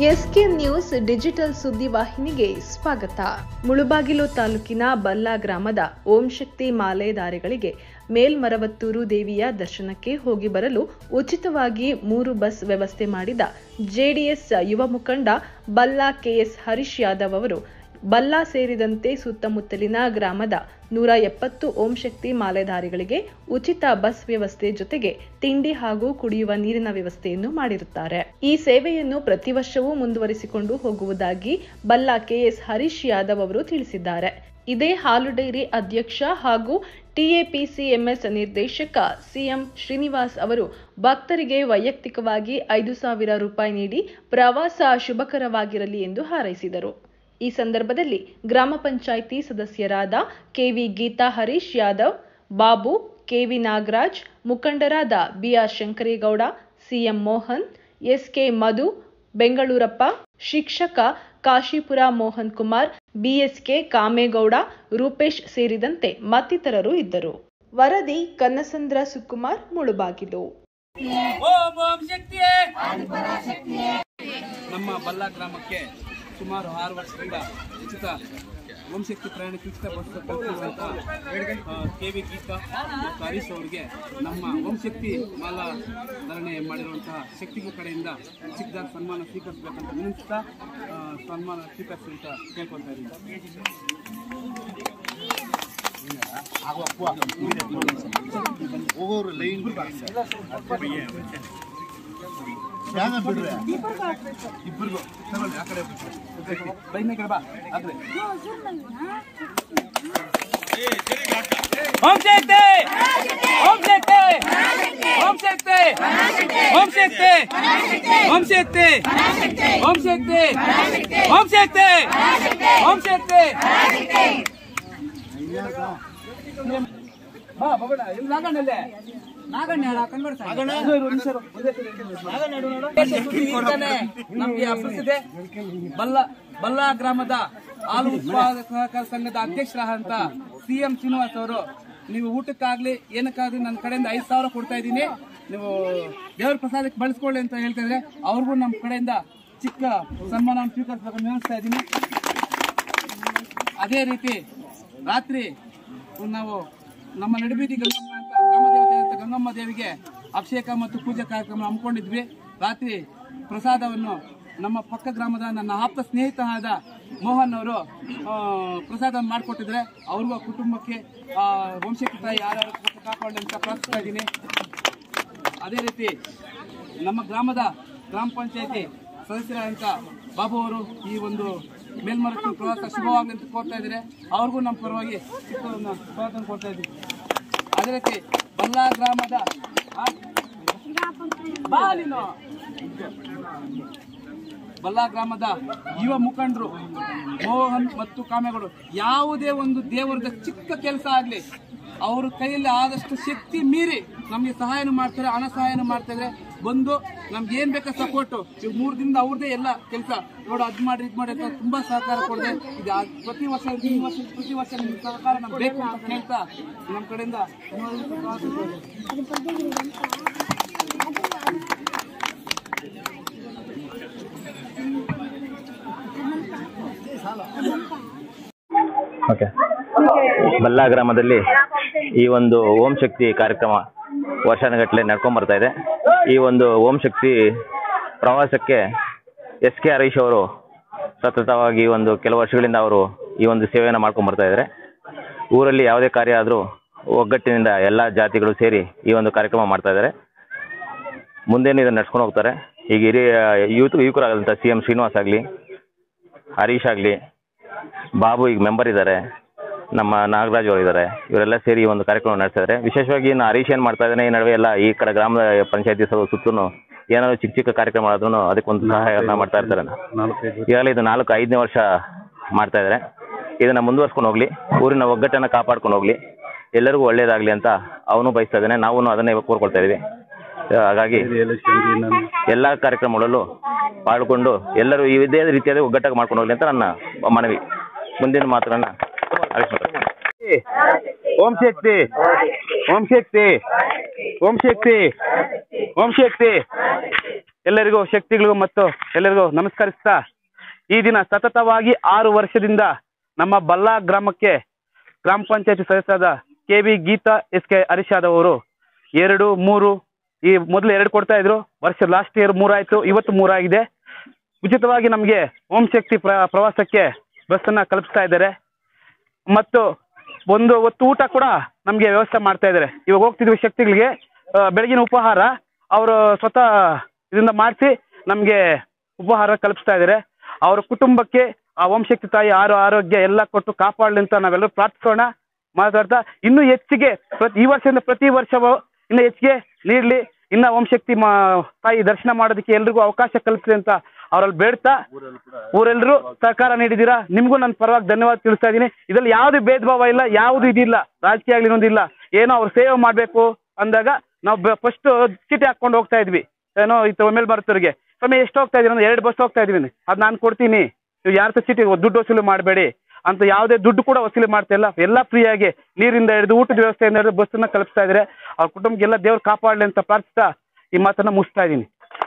SK news digital ಸುದ್ದಿ ವಾಹಿನಿಗೆ ಸ್ವಾಗತ ಮುಳುಬಾಗಿಲು ತಾಲೂಕಿನ ಬಲ್ಲಾ ಗ್ರಾಮದ ಓಂ ಶಕ್ತಿ ಮಾಲೆದಾರಿಗಳಿಗೆ ಮೇಲ್ಮರವತ್ತೂರು ದೇವಿಯ ದರ್ಶನಕ್ಕೆ ಹೋಗಿ ಬರಲು ಉಚಿತವಾಗಿ ಮೂರು ಬಸ್ ವ್ಯವಸ್ಥೆ ಮಾಡಿದ ಜೆಡಿಎಸ್ ಯುವ ಮುಖಂಡ ಬಲ್ಲಾ ಕೆಎಸ್ ಹರೀಶ್ ಯಾದವ್ ಅವರು ಬಲ್ಲಾ ಸೇರಿದಂತೆ ಸುತ್ತಮುತ್ತಲಿನ ಗ್ರಾಮದ ನೂರ ಎಪ್ಪತ್ತು ಓಂ ಶಕ್ತಿ ಮಾಲೆದಾರಿಗಳಿಗೆ ಉಚಿತ ಬಸ್ ವ್ಯವಸ್ಥೆ ಜೊತೆಗೆ ತಿಂಡಿ ಹಾಗೂ ಕುಡಿಯುವ ನೀರಿನ ವ್ಯವಸ್ಥೆಯನ್ನು ಮಾಡಿರುತ್ತಾರೆ ಈ ಸೇವೆಯನ್ನು ಪ್ರತಿ ವರ್ಷವೂ ಮುಂದುವರಿಸಿಕೊಂಡು ಹೋಗುವುದಾಗಿ ಬಲ್ಲಾ ಕೆಎಸ್ ಹರೀಶ್ ಯಾದವ್ ಅವರು ತಿಳಿಸಿದ್ದಾರೆ ಇದೇ ಹಾಲು ಡೈರಿ ಅಧ್ಯಕ್ಷ ಹಾಗೂ ಟಿಎಪಿಸಿಎಂಎಸ್ ನಿರ್ದೇಶಕ ಸಿಎಂ ಶ್ರೀನಿವಾಸ್ ಅವರು ಭಕ್ತರಿಗೆ ವೈಯಕ್ತಿಕವಾಗಿ ಐದು ಸಾವಿರ ರೂಪಾಯಿ ನೀಡಿ ಪ್ರವಾಸ ಶುಭಕರವಾಗಿರಲಿ ಎಂದು ಹಾರೈಸಿದರು ಈ ಸಂದರ್ಭದಲ್ಲಿ ಗ್ರಾಮ ಪಂಚಾಯಿತಿ ಸದಸ್ಯರಾದ ಕೆವಿ ಗೀತಾ ಹರೀಶ್ ಯಾದವ್ ಬಾಬು ಕೆವಿ ನಾಗರಾಜ್ ಮುಖಂಡರಾದ B R Shankaregowda C M Mohan S K Madhu Bengalurappa ಶಿಕ್ಷಕ ಕಾಶಿಪುರ ಮೋಹನ್ ಕುಮಾರ್ ಬಿಎಸ್ಕೆ ಕಾಮೇಗೌಡ ರೂಪೇಶ್ ಸೇರಿದಂತೆ ಮತ್ತಿತರರು ಇದ್ದರು ವರದಿ ಕನ್ನಸಂದ್ರ ಸುಕುಮಾರ್ ಮುಳುಬಾಗಿಲು ಓಂ ಓಂ ಶಕ್ತಿಯೇ ನಮ್ಮ ಬಲ್ಲಾ ಗ್ರಾಮಕ್ಕೆ ಸುಮಾರು ಆರು ವರ್ಷದಿಂದ ಉಚಿತ ಓಂ ಶಕ್ತಿ ಪ್ರಯಾಣಕ್ಕೆ ಉಚಿತ ಬಸ್ ಕಲ್ಪಿಸಿದಂಥ ಕೆ ವಿ ಗೀತಾ ಮತ್ತು ಹರೀಶ್ ಅವರಿಗೆ ನಮ್ಮ ಓಂ ಶಕ್ತಿ ಮಾಲಾ ಧರಣೆ ಮಾಡಿರುವಂತಹ ಶಕ್ತಿಗೂ ಕಡೆಯಿಂದ ಚಿಕ್ಕದಾದ ಸನ್ಮಾನ ಸ್ವೀಕರಿಸಬೇಕಂತ ವಿನಿಸ್ತಾ ಆ, ಸನ್ಮಾನ ಸ್ವೀಕರಿಸಿ ಅಂತ ಕೇಳ್ಕೊಳ್ತಾ ಇದ್ದೀನಿ ಹೋಗೋರು ಲೈನ್ ಯಾಗ ಬಿಡ್ರೆ ಇಬ್ಬರಿಗೂ ತಗೊಳ್ಳಿ ಆ ಕಡೆ ಬೈನ ಕಡೆ ಬಾ ಆದ್ರೆ ಓಂ ಶಕ್ತಿ ಓಂ ಶಕ್ತಿ ಓಂ ಶಕ್ತಿ ಓಂ ಶಕ್ತಿ ಓಂ ಶಕ್ತಿ ಓಂ ಶಕ್ತಿ ಓಂ ಶಕ್ತಿ ಓಂ ಶಕ್ತಿ ಬಾ ಬಗಡ ಇಲ್ಲಿ ನಾಗಣ್ಣಲ್ಲೇ ನಾಗಣ್ಣ ಹೇಳ ನಮ್ಗೆ ಅಪ್ಪಿಸಿದೆ ಬಲ್ಲ ಬಲ್ಲ ಗ್ರಾಮದ ಹಾಲು ಉತ್ಪಾದಕ ಸಹಕಾರ ಸಂಘದ ಅಧ್ಯಕ್ಷರಾದಂತ ಸಿಎಂ ಶ್ರೀನಿವಾಸ್ ಅವರು ನೀವು ಊಟಕ್ಕಾಗ್ಲಿ ಏನಕ್ಕಾಗ್ಲಿ ನನ್ನ ಕಡೆಯಿಂದ ಐದು ಸಾವಿರ ಕೊಡ್ತಾ ಇದ್ದೀನಿ ನೀವು ದೇವರ ಪ್ರಸಾದಕ್ಕೆ ಬಳಸ್ಕೊಳ್ಳಿ ಅಂತ ಹೇಳ್ತಾ ಇದ್ರೆ ಅವ್ರಿಗೂ ನಮ್ಮ ಕಡೆಯಿಂದ ಚಿಕ್ಕ ಸನ್ಮಾನ ಸ್ವೀಕರಿಸಬೇಕು ವಿವರಿಸ್ತಾ ಇದ್ದೀನಿ ಅದೇ ರೀತಿ ರಾತ್ರಿ ನಾವು ನಮ್ಮ ನಡುಬೀದಿ ಗಂಗಮ್ಮ ಅಂತ ಗ್ರಾಮ ದೇವತೆ ಅಂತ ಗಂಗಮ್ಮ ದೇವಿಗೆ ಅಭಿಷೇಕ ಮತ್ತು ಪೂಜೆ ಕಾರ್ಯಕ್ರಮ ಹಮ್ಮಿಕೊಂಡಿದ್ವಿ ರಾತ್ರಿ ಪ್ರಸಾದವನ್ನು ನಮ್ಮ ಪಕ್ಕ ಗ್ರಾಮದ ನನ್ನ ಆಪ್ತ ಸ್ನೇಹಿತನಾದ ಮೋಹನ್ ಅವರು ಆ, ಪ್ರಸಾದ ಮಾಡಿಕೊಟ್ಟಿದ್ರೆ ಅವ್ರಿಗೂ ಆ ಕುಟುಂಬಕ್ಕೆ ಆ, ವಂಶಕ್ಕೆ ತಾಯಿ ಯಾರ್ಯಾರು ಕಾಪಾಡಲಿ ಅಂತ ಪ್ರಾರ್ಥಿಸ್ತಾ ಇದ್ದೀನಿ ಅದೇ ರೀತಿ ನಮ್ಮ ಗ್ರಾಮದ ಗ್ರಾಮ ಪಂಚಾಯತಿ ಸದಸ್ಯರಾದಂಥ ಬಾಬು ಅವರು ಈ ಒಂದು ಮೇಲ್ಮರಕ್ಕೆ ಪ್ರವಾಸ ಶುಭವಾಗಲಿ ಅಂತ ಕೋರ್ತಾ ಇದ್ದಾರೆ ಅವ್ರಿಗೂ ನಮ್ಮ ಪರವಾಗಿ ಚಿಕ್ಕವನ್ನು ಸ್ವಾಗತ ಕೊಡ್ತಾ ಇದ್ದೀವಿ ಅದೇ ರೀತಿ ಬಲ್ಲಾ ಗ್ರಾಮದ ಆ? ಬಾ ನೀನು ಬಲ್ಲಾ ಗ್ರಾಮದ ಯುವ ಮುಖಂಡರು ಮೋಹನ್ ಮತ್ತು ಕಾಮೆಗಳು ಯಾವುದೇ ಒಂದು ದೇವರದ ಚಿಕ್ಕ ಕೆಲಸ ಆಗಲಿ ಅವ್ರ ಕೈಯಲ್ಲಿ ಆದಷ್ಟು ಶಕ್ತಿ ಮೀರಿ ನಮಗೆ ಸಹಾಯನ ಮಾಡ್ತಾರೆ ಹಣ ಸಹಾಯನ ಮಾಡ್ತಾ ಇದ್ರೆ ಬಂದು ನಮ್ಗೆ ಏನ್ ಬೇಕಾ ಸಪೋರ್ಟು ಈಗ ಮೂರು ದಿನದ ಅವ್ರದೇ ಎಲ್ಲ ಕೆಲಸ ನೋಡು ಅದ್ ಮಾಡಿ ಇದ್ ಮಾಡಿ ಅಂತ ತುಂಬಾ ಸಹಕಾರ ಕೊಡದೆ ಇದು ಆ- ಪ್ರತಿ ವರ್ಷ ಈ ವರ್ಷ ಪ್ರತಿ ವರ್ಷ ನಿಮ್ ಸಹಕಾರ ನಮ್ಗೆ ಬೇಕು ಅಂತ ಕೇಳ್ತಾ ನಮ್ಮ ಕಡೆಯಿಂದ ಓಕೆ ಬಲ್ಲಾ ಗ್ರಾಮದಲ್ಲಿ ಈ ಒಂದು ಓಂ ಶಕ್ತಿ ಕಾರ್ಯಕ್ರಮ ವರ್ಷಾನುಗಟ್ಟಲೆ ನಡ್ಕೊಂಡ್ ಬರ್ತಾ ಇದೆ ಈ ಒಂದು ಓಂ ಶಕ್ತಿ ಪ್ರವಾಸಕ್ಕೆ ಎಸ್ ಕೆ ಹರೀಶ್ ಅವರು ಸತತವಾಗಿ ಒಂದು ಕೆಲವು ವರ್ಷಗಳಿಂದ ಅವರು ಈ ಒಂದು ಸೇವೆಯನ್ನು ಮಾಡ್ಕೊಂಡ್ ಬರ್ತಾ ಇದ್ದಾರೆ ಊರಲ್ಲಿ ಯಾವುದೇ ಕಾರ್ಯ ಆದರೂ ಒಗ್ಗಟ್ಟಿನಿಂದ ಎಲ್ಲ ಜಾತಿಗಳು ಸೇರಿ ಈ ಒಂದು ಕಾರ್ಯಕ್ರಮ ಮಾಡ್ತಾ ಇದ್ದಾರೆ ಮುಂದೇನು ಇದನ್ನು ನಡ್ಸ್ಕೊಂಡು ಹೋಗ್ತಾರೆ ಈಗ ಹಿರಿಯ ಯೂತ್ ಯುವಕರಾದಂಥ ಸಿ ಎಂ ಶ್ರೀನಿವಾಸ್ ಆಗಲಿ ಹರೀಶ್ ಆಗಲಿ ಬಾಬು ಈಗ ಮೆಂಬರ್ ಇದ್ದಾರೆ ನಮ್ಮ ನಾಗರಾಜ್ ಅವರು ಇದ್ದಾರೆ ಇವರೆಲ್ಲ ಸೇರಿ ಈ ಒಂದು ಕಾರ್ಯಕ್ರಮ ನಡೆಸ್ತಾ ಇದ್ದಾರೆ ವಿಶೇಷವಾಗಿ ಇನ್ನು ಹರೀಶ್ ಏನು ಮಾಡ್ತಾ ಇದ್ದಾನೆ ಈ ನಡುವೆ ಎಲ್ಲ ಈ ಕಡೆ ಗ್ರಾಮದ ಪಂಚಾಯತಿ ಸುತ್ತಲೂ ಏನಾದ್ರು ಚಿಕ್ಕ ಚಿಕ್ಕ ಕಾರ್ಯಕ್ರಮ ಆದ್ರೂ ಅದಕ್ಕೊಂದು ಸಹಾಯವನ್ನು ಮಾಡ್ತಾ ಇರ್ತಾರೆ ಈಗಾಗಲೇ ಇದು ನಾಲ್ಕು ಐದನೇ ವರ್ಷ ಮಾಡ್ತಾ ಇದ್ದಾರೆ ಇದನ್ನ ಮುಂದುವರ್ಸ್ಕೊಂಡು ಹೋಗ್ಲಿ ಊರಿನ ಒಗ್ಗಟ್ಟನ್ನು ಕಾಪಾಡ್ಕೊಂಡು ಹೋಗ್ಲಿ ಎಲ್ಲರಿಗೂ ಒಳ್ಳೇದಾಗ್ಲಿ ಅಂತ ಅವನು ಬಯಸ್ತಾ ಇದ್ದಾನೆ ನಾವು ಅದನ್ನೇ ಕೋರ್ಕೊಳ್ತಾ ಇದೀವಿ ಹಾಗಾಗಿ ಎಲ್ಲ ಕಾರ್ಯಕ್ರಮಗಳಲ್ಲೂ ಪಾಲ್ಗೊಂಡು ಎಲ್ಲರೂ ಇದೇ ರೀತಿಯಾದ ಒಗ್ಗಟ್ಟಾಗಿ ಮಾಡ್ಕೊಂಡು ಹೋಗ್ಲಿ ಅಂತ ನನ್ನ ಮನವಿ ಮುಂದಿನ ಮಾತುಗಳನ್ನ ಹರೀಶ್ ಮಾತಾಡ್ತಾರೆ. ಓಂ ಶಕ್ತಿ ಓಂ ಶಕ್ತಿ ಓಂ ಶಕ್ತಿ ಓಂ ಶಕ್ತಿ ಎಲ್ಲರಿಗೂ ಶಕ್ತಿಗಳಿಗೂ ಮತ್ತು ಎಲ್ಲರಿಗೂ ನಮಸ್ಕರಿಸ್ತಾ ಈ ದಿನ ಸತತವಾಗಿ ಆರು ವರ್ಷದಿಂದ ನಮ್ಮ ಬಲ್ಲಾ ಗ್ರಾಮಕ್ಕೆ ಗ್ರಾಮ ಪಂಚಾಯತಿ ಸದಸ್ಯರಾದ K V Geetha S K ಹರೀಶಾದ್ ಅವರು ಎರಡು ಮೂರು ಈ ಮೊದಲು ಎರಡು ಕೊಡ್ತಾ ಇದ್ರು ವರ್ಷ ಲಾಸ್ಟ್ ಇಯರ್ ಮೂರಾಯ್ತು ಇವತ್ತು ಮೂರಾಗಿದೆ ಉಚಿತವಾಗಿ ನಮಗೆ ಓಂ ಶಕ್ತಿ ಪ್ರ ಪ್ರವಾಸಕ್ಕೆ ಬಸ್ಸನ್ನು ಕಲ್ಪಿಸ್ತಾ ಇದ್ದಾರೆ ಮತ್ತು ಒಂದು ಹೊತ್ತು ಊಟ ಕೂಡ ನಮಗೆ ವ್ಯವಸ್ಥೆ ಮಾಡ್ತಾ ಇದ್ದಾರೆ ಇವಾಗ ಹೋಗ್ತಿದ್ವಿ ಶಕ್ತಿಗಳಿಗೆ ಆ, ಬೆಳಗಿನ ಉಪಹಾರ ಅವರು ಸ್ವತಃ ಇದರಿಂದ ಮಾಡಿಸಿ ನಮಗೆ ಉಪಹಾರ ಕಲ್ಪಿಸ್ತಾ ಇದ್ದಾರೆ ಅವರ ಕುಟುಂಬಕ್ಕೆ ಆ ಓಂಶಕ್ತಿ ತಾಯಿ ಆರೋ ಆರೋಗ್ಯ ಎಲ್ಲ ಕೊಟ್ಟು ಕಾಪಾಡಲಿ ಅಂತ ನಾವೆಲ್ಲರೂ ಪ್ರಾರ್ಥಿಸೋಣ ಮಾತಾಡ್ತಾ ಇನ್ನೂ ಹೆಚ್ಚಿಗೆ ಪ್ರತಿ ಈ ವರ್ಷದಿಂದ ಪ್ರತಿ ವರ್ಷವೂ ಇನ್ನೂ ಹೆಚ್ಚಿಗೆ ನೀಡಲಿ ಇನ್ನು ಓಂಶಕ್ತಿ ಮಾ ತಾಯಿ ದರ್ಶನ ಮಾಡೋದಕ್ಕೆ ಎಲ್ರಿಗೂ ಅವಕಾಶ ಕಲ್ಪಿಸಿ ಅಂತ ಅವರಲ್ಲಿ ಬೇಡ್ತಾ ಊರೆಲ್ಲರೂ ಸಹಕಾರ ನೀಡಿದ್ದೀರಾ ನಿಮಗೂ ನನ್ನ ಪರವಾಗಿ ಧನ್ಯವಾದ ತಿಳಿಸ್ತಾ ಇದ್ದೀನಿ ಇದರಲ್ಲಿ ಯಾವುದು ಭೇದ ಭಾವ ಇಲ್ಲ ಯಾವುದು ಇದಿಲ್ಲ ರಾಜಕೀಯ ಆಗಲಿ ಇನ್ನೊಂದಿಲ್ಲ ಏನೋ ಅವ್ರು ಸೇವೆ ಮಾಡಬೇಕು ಅಂದಾಗ ನಾವು ಫಸ್ಟ್ ಚೀಟಿ ಹಾಕ್ಕೊಂಡು ಹೋಗ್ತಾ ಇದ್ವಿ ಏನೋ ಇತ್ತು ಮೇಲೆ ಬರ್ತವ್ರಿಗೆ ಸ್ವಾಮಿ ಎಷ್ಟು ಹೋಗ್ತಾ ಇದೀನಿ ಅಂದ್ರೆ ಎರಡು ಬಸ್ ಹೋಗ್ತಾ ಇದೀನಿ ಅದು ನಾನು ಕೊಡ್ತೀನಿ ನೀವು ಯಾರ ಹತ್ರ ಚೀಟಿ ದುಡ್ಡು ವಸೂಲಿ ಮಾಡಬೇಡಿ ಅಂತ ಯಾವುದೇ ದುಡ್ಡು ಕೂಡ ವಸೂಲಿ ಮಾಡ್ತಾ ಇಲ್ಲ ಎಲ್ಲ ಫ್ರೀಯಾಗಿ ನೀರಿಂದ ಹಿಡಿದು ಊಟದ ವ್ಯವಸ್ಥೆಯಿಂದ ಹಿಡಿದು ಬಸ್ಸನ್ನ ಕಲ್ಪಿಸ್ತಾ ಇದ್ದಾರೆ ಅವ್ರ ಕುಟುಂಬಕ್ಕೆಲ್ಲ ದೇವ್ರು ಕಾಪಾಡಲಿ ಅಂತ ಪ್ರಾರ್ಥಿಸ್ತಾ ಈ ಮಾತನ್ನ ಮುಗಿಸ್ತಾ ಇದ್ದೀನಿ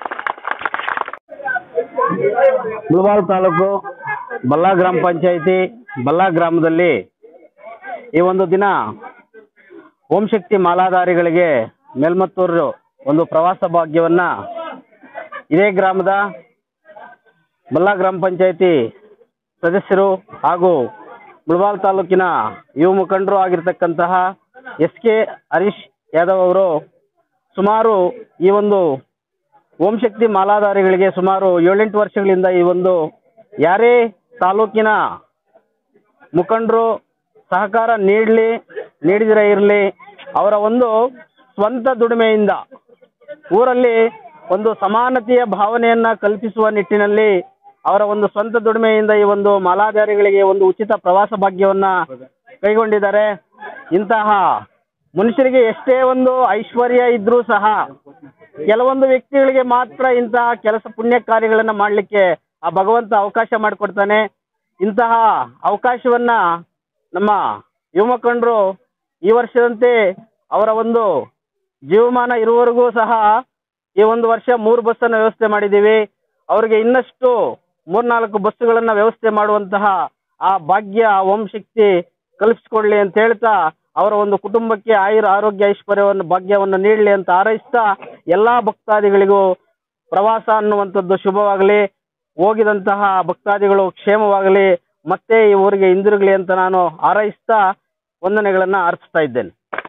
ಮುಳಬಾಲ್ ತಾಲೂಕು ಬಲ್ಲಾ ಗ್ರಾಮ ಪಂಚಾಯಿತಿ ಬಲ್ಲಾ ಗ್ರಾಮದಲ್ಲಿ ಈ ಒಂದು ದಿನ ಓಂ ಶಕ್ತಿ ಮಾಲಾಧಾರಿಗಳಿಗೆ ಮೇಲ್ಮತ್ತೂರು ಒಂದು ಪ್ರವಾಸ ಭಾಗ್ಯವನ್ನ ಇದೇ ಗ್ರಾಮದ ಬಲ್ಲಾ ಗ್ರಾಮ ಪಂಚಾಯಿತಿ ಸದಸ್ಯರು ಹಾಗೂ ಮುಳಬಾಲ್ ತಾಲೂಕಿನ ಯುವ ಮುಖಂಡರು ಆಗಿರ್ತಕ್ಕಂತಹ ಎಸ್ ಕೆ ಹರೀಶ್ ಯಾದವ್ ಅವರು ಸುಮಾರು ಈ ಒಂದು ಓಂ ಶಕ್ತಿ ಮಾಲಾಧಾರಿಗಳಿಗೆ ಸುಮಾರು ಏಳೆಂಟು ವರ್ಷಗಳಿಂದ ಈ ಒಂದು ಯಾರೇ ತಾಲೂಕಿನ ಮುಖಂಡರು ಸಹಕಾರ ನೀಡಲಿ ನೀಡಿದಿರ ಇರಲಿ ಅವರ ಒಂದು ಸ್ವಂತ ದುಡಿಮೆಯಿಂದ ಊರಲ್ಲಿ ಒಂದು ಸಮಾನತೆಯ ಭಾವನೆಯನ್ನ ಕಲ್ಪಿಸುವ ನಿಟ್ಟಿನಲ್ಲಿ ಅವರ ಒಂದು ಸ್ವಂತ ದುಡಿಮೆಯಿಂದ ಈ ಒಂದು ಮಾಲಾಧಾರಿಗಳಿಗೆ ಒಂದು ಉಚಿತ ಪ್ರವಾಸ ಭಾಗ್ಯವನ್ನ ಕೈಗೊಂಡಿದ್ದಾರೆ ಇಂತಹ ಮನುಷ್ಯರಿಗೆ ಎಷ್ಟೇ ಒಂದು ಐಶ್ವರ್ಯ ಇದ್ರೂ ಸಹ ಕೆಲವೊಂದು ವ್ಯಕ್ತಿಗಳಿಗೆ ಮಾತ್ರ ಇಂತಹ ಕೆಲಸ ಪುಣ್ಯ ಕಾರ್ಯಗಳನ್ನ ಮಾಡಲಿಕ್ಕೆ ಆ ಭಗವಂತ ಅವಕಾಶ ಮಾಡಿಕೊಡ್ತಾನೆ ಇಂತಹ ಅವಕಾಶವನ್ನ ನಮ್ಮ ಯುವ ಮುಖಂಡರು ಈ ವರ್ಷದಂತೆ ಅವರ ಒಂದು ಜೀವಮಾನ ಇರುವವರೆಗೂ ಸಹ ಈ ಒಂದು ವರ್ಷ ಮೂರು ಬಸ್ಸನ್ನು ವ್ಯವಸ್ಥೆ ಮಾಡಿದ್ದೀವಿ ಅವರಿಗೆ ಇನ್ನಷ್ಟು ಮೂರ್ನಾಲ್ಕು ಬಸ್ಸುಗಳನ್ನ ವ್ಯವಸ್ಥೆ ಮಾಡುವಂತಹ ಆ ಭಾಗ್ಯ ಓಂ ಶಕ್ತಿ ಕಲ್ಪಿಸ್ಕೊಡ್ಲಿ ಅಂತ ಹೇಳ್ತಾ ಅವರ ಒಂದು ಕುಟುಂಬಕ್ಕೆ ಆಯುರ ಆರೋಗ್ಯ ಐಶ್ವರ್ಯವನ್ನು ಭಾಗ್ಯವನ್ನು ನೀಡಲಿ ಅಂತ ಹಾರೈಸ್ತಾ ಎಲ್ಲಾ ಭಕ್ತಾದಿಗಳಿಗೂ ಪ್ರವಾಸ ಅನ್ನುವಂಥದ್ದು ಶುಭವಾಗಲಿ ಹೋಗಿದಂತಹ ಭಕ್ತಾದಿಗಳು ಕ್ಷೇಮವಾಗಲಿ ಮತ್ತೆ ಈ ಊರಿಗೆ ಹಿಂದಿರುಗಲಿ ಅಂತ ನಾನು ಹಾರೈಸ್ತಾ ವಂದನೆಗಳನ್ನ ಅರ್ಪಿಸ್ತಾ ಇದ್ದೇನೆ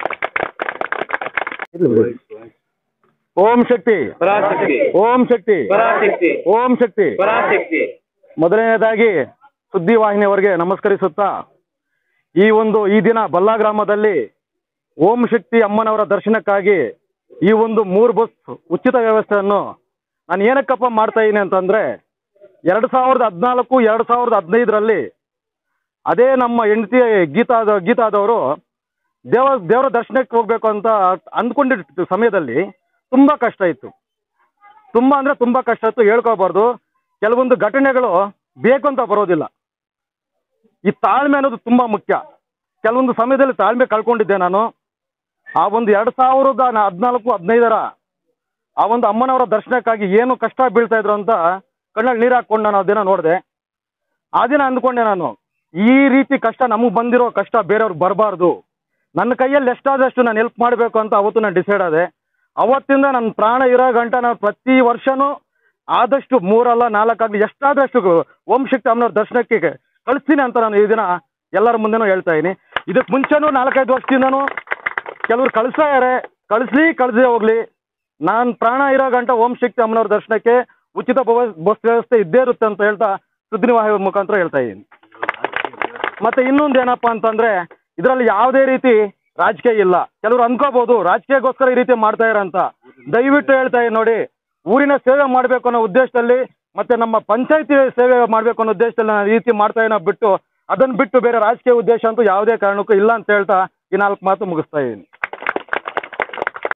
ಓಂ ಶಕ್ತಿ ಓಂ ಶಕ್ತಿ ಓಂ ಶಕ್ತಿ ಮೊದಲನೇದಾಗಿ ಸುದ್ದಿವಾಹಿನಿಯವರಿಗೆ ನಮಸ್ಕರಿಸುತ್ತಾ ಈ ಒಂದು ಈ ದಿನ ಬಲ್ಲಾ ಗ್ರಾಮದಲ್ಲಿ ಓಂ ಶಕ್ತಿ ಅಮ್ಮನವರ ದರ್ಶನಕ್ಕಾಗಿ ಈ ಒಂದು ಮೂರು ಬಸ್ ಉಚಿತ ವ್ಯವಸ್ಥೆಯನ್ನು ನಾನು ಏನಕ್ಕಪ್ಪ ಮಾಡ್ತಾ ಇದ್ದೀನಿ ಅಂತಂದ್ರೆ ಎರಡು ಸಾವಿರದ ಹದಿನಾಲ್ಕು ಎರಡು ಸಾವಿರದ ಹದಿನೈದರಲ್ಲಿ ಅದೇ ನಮ್ಮ ಹೆಂಡತಿ ಗೀತಾದ ಗೀತಾದವರು ದೇವ ದೇವರ ದರ್ಶನಕ್ಕೆ ಹೋಗ್ಬೇಕು ಅಂತ ಅಂದ್ಕೊಂಡಿದ್ದ ಸಮಯದಲ್ಲಿ ತುಂಬಾ ಕಷ್ಟ ಇತ್ತು ತುಂಬಾ ಅಂದ್ರೆ ತುಂಬಾ ಕಷ್ಟ ಇತ್ತು ಹೇಳ್ಕೋಬಾರ್ದು ಕೆಲವೊಂದು ಘಟನೆಗಳು ಬೇಕು ಅಂತ ಬರೋದಿಲ್ಲ ಈ ತಾಳ್ಮೆ ಅನ್ನೋದು ತುಂಬಾ ಮುಖ್ಯ ಕೆಲವೊಂದು ಸಮಯದಲ್ಲಿ ತಾಳ್ಮೆ ಕಳ್ಕೊಂಡಿದ್ದೆ ನಾನು ಆ ಒಂದು ಎರಡು ಸಾವಿರದ ನ- ಹದಿನಾಲ್ಕು ಹದಿನೈದರ ಆ ಒಂದು ಅಮ್ಮನವರ ದರ್ಶನಕ್ಕಾಗಿ ಏನು ಕಷ್ಟ ಬೀಳ್ತಾ ಇದ್ರು ಅಂತ ಕಣ್ಣಲ್ಲಿ ನೀರು ಹಾಕೊಂಡು ನಾನು ಆ ದಿನ ನೋಡಿದೆ ಆ ದಿನ ಅಂದ್ಕೊಂಡೆ ನಾನು ಈ ರೀತಿ ಕಷ್ಟ ನಮಗೆ ಬಂದಿರೋ ಕಷ್ಟ ಬೇರೆಯವ್ರಿಗೆ ಬರಬಾರ್ದು ನನ್ನ ಕೈಯಲ್ಲಿ ಎಷ್ಟಾದಷ್ಟು ನಾನು ಹೆಲ್ಪ್ ಮಾಡಬೇಕು ಅಂತ ಅವತ್ತು ನಾನು ಡಿಸೈಡ್ ಆದೆ ಅವತ್ತಿಂದ ನನ್ನ ಪ್ರಾಣ ಇರೋ ಗಂಟ ನಾನು ಪ್ರತಿ ವರ್ಷನೂ ಆದಷ್ಟು ಮೂರಲ್ಲ ನಾಲ್ಕಾಗ್ಲಿ ಎಷ್ಟಾದಷ್ಟು ಓಂ ಶಕ್ತಿ ಅಮ್ಮನವ್ರ ದರ್ಶನಕ್ಕೆ ಕಳಿಸ್ತೀನಿ ಅಂತ ನಾನು ಈ ದಿನ ಎಲ್ಲರ ಮುಂದೆನೂ ಹೇಳ್ತಾ ಇದ್ದೀನಿ ಇದಕ್ಕೆ ಮುಂಚೆನೂ ನಾಲ್ಕೈದು ವರ್ಷದಿಂದನೂ ಕೆಲವ್ರು ಕಳಿಸ್ತಾ ಇದ್ದಾರೆ ಕಳಿಸ್ಲಿ ಕಳಿಸೇ ಹೋಗ್ಲಿ ನಾನು ಪ್ರಾಣ ಇರೋ ಗಂಟ ಓಂ ಶಕ್ತಿ ಅಮ್ಮನವ್ರ ದರ್ಶನಕ್ಕೆ ಉಚಿತ ಬವ- ಬಸ್ ವ್ಯವಸ್ಥೆ ಇದ್ದೇ ಇರುತ್ತೆ ಅಂತ ಹೇಳ್ತಾ ಸುದ್ದಿವಾಹಿನಿ ಮುಖಾಂತರ ಹೇಳ್ತಾ ಇದ್ದೀನಿ ಮತ್ತೆ ಇನ್ನೊಂದು ಏನಪ್ಪಾ ಅಂತಂದ್ರೆ ಇದರಲ್ಲಿ ಯಾವುದೇ ರೀತಿ ರಾಜಕೀಯ ಇಲ್ಲ ಕೆಲವರು ಅನ್ಕೋಬಹುದು ರಾಜಕೀಯಕ್ಕೋಸ್ಕರ ಈ ರೀತಿ ಮಾಡ್ತಾ ಅಂತ ದಯವಿಟ್ಟು ಹೇಳ್ತಾ ಇದ್ದೀನಿ ನೋಡಿ ಊರಿನ ಸೇವೆ ಮಾಡಬೇಕು ಅನ್ನೋ ಉದ್ದೇಶದಲ್ಲಿ ಮತ್ತೆ ನಮ್ಮ ಪಂಚಾಯತಿ ಸೇವೆ ಮಾಡಬೇಕು ಅನ್ನೋ ಉದ್ದೇಶದಲ್ಲಿ ನಾನು ಈ ರೀತಿ ಮಾಡ್ತಾ ಏನೋ ಬಿಟ್ಟು ಅದನ್ನ ಬಿಟ್ಟು ಬೇರೆ ರಾಜಕೀಯ ಉದ್ದೇಶ ಅಂತೂ ಯಾವುದೇ ಕಾರಣಕ್ಕೂ ಇಲ್ಲ ಅಂತ ಹೇಳ್ತಾ ಈ ನಾಲ್ಕು ಮಾತು ಮುಗಿಸ್ತಾ ಇದ್ದೀನಿ